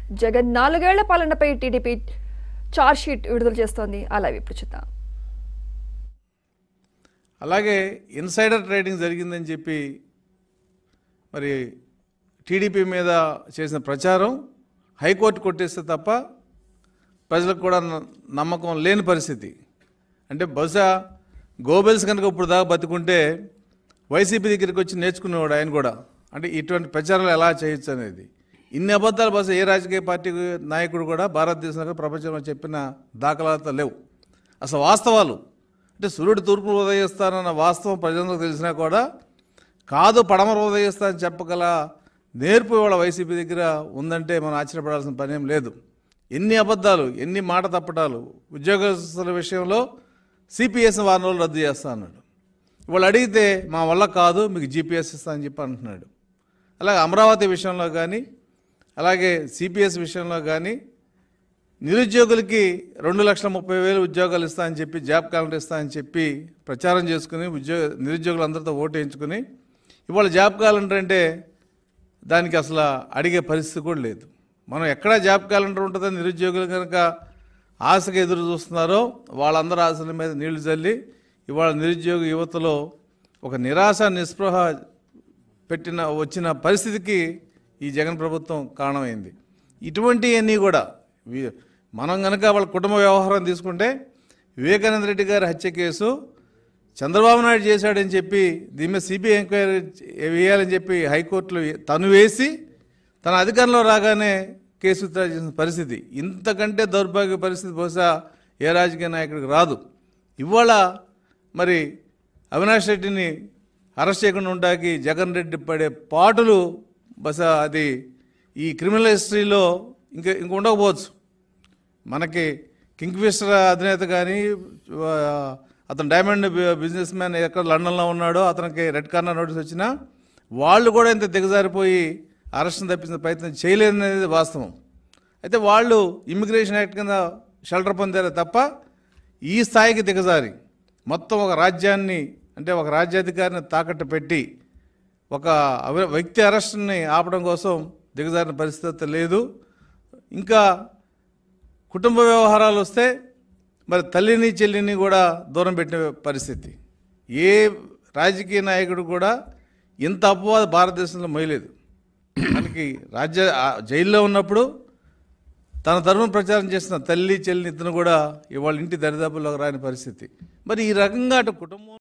జగన్ నాలుగేళ్ల పాలనపై TDP sheet విడుదల చేస్తోంది అలా ఇప్పుడు చూద్దాం అలాగే ఇన్సైడర్ ట్రేడింగ్ జరిగిందని చెప్పి మరి టీడీపీ మీద చేసిన ప్రచారం హైకోర్టు కొట్టేస్తే తప్ప ప్రజలకు కూడా న- నమ్మకం లేని పరిస్థితి అంటే బహుశా గోబెల్స్ కనుక ఇప్పుడు దాకా బతుకుంటే వైసీపీ దగ్గరికి వచ్చి నేర్చుకునేవాడు ఆయన కూడా అంటే ఇటువంటి ప్రచారాలు ఎలా చేయొచ్చు అనేది ఇన్ని అబద్ధాలు బహుశా ఏ రాజకీయ పార్టీ నాయకుడు కూడా భారతదేశంలో ప్రపంచంలో చెప్పిన దాఖలాలతో లేవు అసలు వాస్తవాలు అంటే సూర్యుడు తూర్పు ఉదయిస్తానన్న వాస్తవం ప్రజలకు తెలిసినా కూడా కాదు పడమర ఉదయిస్తా అని చెప్పగల నేర్పు ఇవాళ వైసీపీ దగ్గర ఉందంటే మనం ఆశ్చర్యపడాల్సిన పని ఏం లేదు ఎన్ని అబద్ధాలు ఎన్ని మాట తప్పటాలు ఉద్యోగస్తుల విషయంలో సిపిఎస్ వారం రోజులు రద్దు చేస్తా అన్నాడు ఇవాళ అడిగితే మా వల్ల కాదు మీకు జీపీఎస్ ఇస్తా అని చెప్పి అంటున్నాడు అలాగే అమరావతి విషయంలో కానీ అలాగే సిపిఎస్ విషయంలో కానీ నిరుద్యోగులకి రెండు లక్షల ముప్పై వేలు ఉద్యోగాలు ఇస్తా అని చెప్పి జాబ్ క్యాలెండర్ ఇస్తా అని చెప్పి ప్రచారం చేసుకుని ఉద్యోగ నిరుద్యోగులందరితో ఓటు వేయించుకుని ఇవాళ జాబ్ క్యాలెండర్ అంటే దానికి అసలు అడిగే పరిస్థితి కూడా లేదు మనం ఎక్కడ జాబ్ క్యాలెండర్ ఉంటుందని నిరుద్యోగులు కనుక ఆశగా ఎదురు చూస్తున్నారో వాళ్ళందరూ ఆశల మీద నీళ్లు చల్లి ఇవాళ నిరుద్యోగ యువతలో ఒక నిరాశ నిస్పృహ పెట్టిన వచ్చిన పరిస్థితికి ఈ జగన్ ప్రభుత్వం కారణమైంది ఇటువంటివన్నీ కూడా వి- మనం కనుక వాళ్ళ కుటుంబ వ్యవహారం తీసుకుంటే వివేకానంద రెడ్డి గారి హత్య కేసు చంద్రబాబు నాయుడు చేశాడని చెప్పి దీని మీద సిబిఐ ఎంక్వైరీ వేయాలని చెప్పి హైకోర్టులో తను వేసి తన అధికారంలో రాగానే కేసు విత్డ్రా చేసిన పరిస్థితి ఇంతకంటే దౌర్భాగ్య పరిస్థితి బహుశా ఏ రాజకీయ నాయకుడికి రాదు ఇవాళ మరి అవినాష్ రెడ్డిని అరెస్ట్ చేయకుండా ఉండడానికి జగన్ రెడ్డి పడే పాటులు బహుశా అది ఈ క్రిమినల్ హిస్టరీలో ఇంకా ఇంక ఉండకపోవచ్చు మనకి కింగ్ఫిషర్ అధినేత కానీ ఆ, అతను డైమండ్ బి- బిజినెస్ మ్యాన్ ఎక్కడ లండన్లో ఉన్నాడో అతనికి రెడ్ కార్నర్ నోటీస్ వచ్చినా వాళ్ళు కూడా ఇంత దిగజారిపోయి అరెస్ట్ని తప్పించిన ప్రయత్నం చేయలేదనేది వాస్తవం అయితే వాళ్ళు ఇమిగ్రేషన్ యాక్ట్ కింద షెల్టర్ పొందారు తప్ప ఈ స్థాయికి దిగజారి మొత్తం ఒక రాజ్యాన్ని అంటే ఒక రాజ్యాధికారిని తాకట్టు పెట్టి ఒక అవ- వ్యక్తి అరెస్ట్ని ఆపడం కోసం దిగజారిన పరిస్థితి లేదు ఇంకా కుటుంబ వ్యవహారాలు వస్తే మరి తల్లిని చెల్లిని కూడా దూరం పెట్టిన పరిస్థితి ఏ రాజకీయ నాయకుడు కూడా ఇంత అపవాద భారతదేశంలో మొయలేదు మనకి రాజ్య ఆ జైల్లో ఉన్నప్పుడు తన తరఫున ప్రచారం చేసిన తల్లి చెల్లిని ఇతను కూడా ఇవాళ ఇంటి దరిదాపుల్లోకి రాని పరిస్థితి మరి ఈ రకంగా అటు కుటుంబం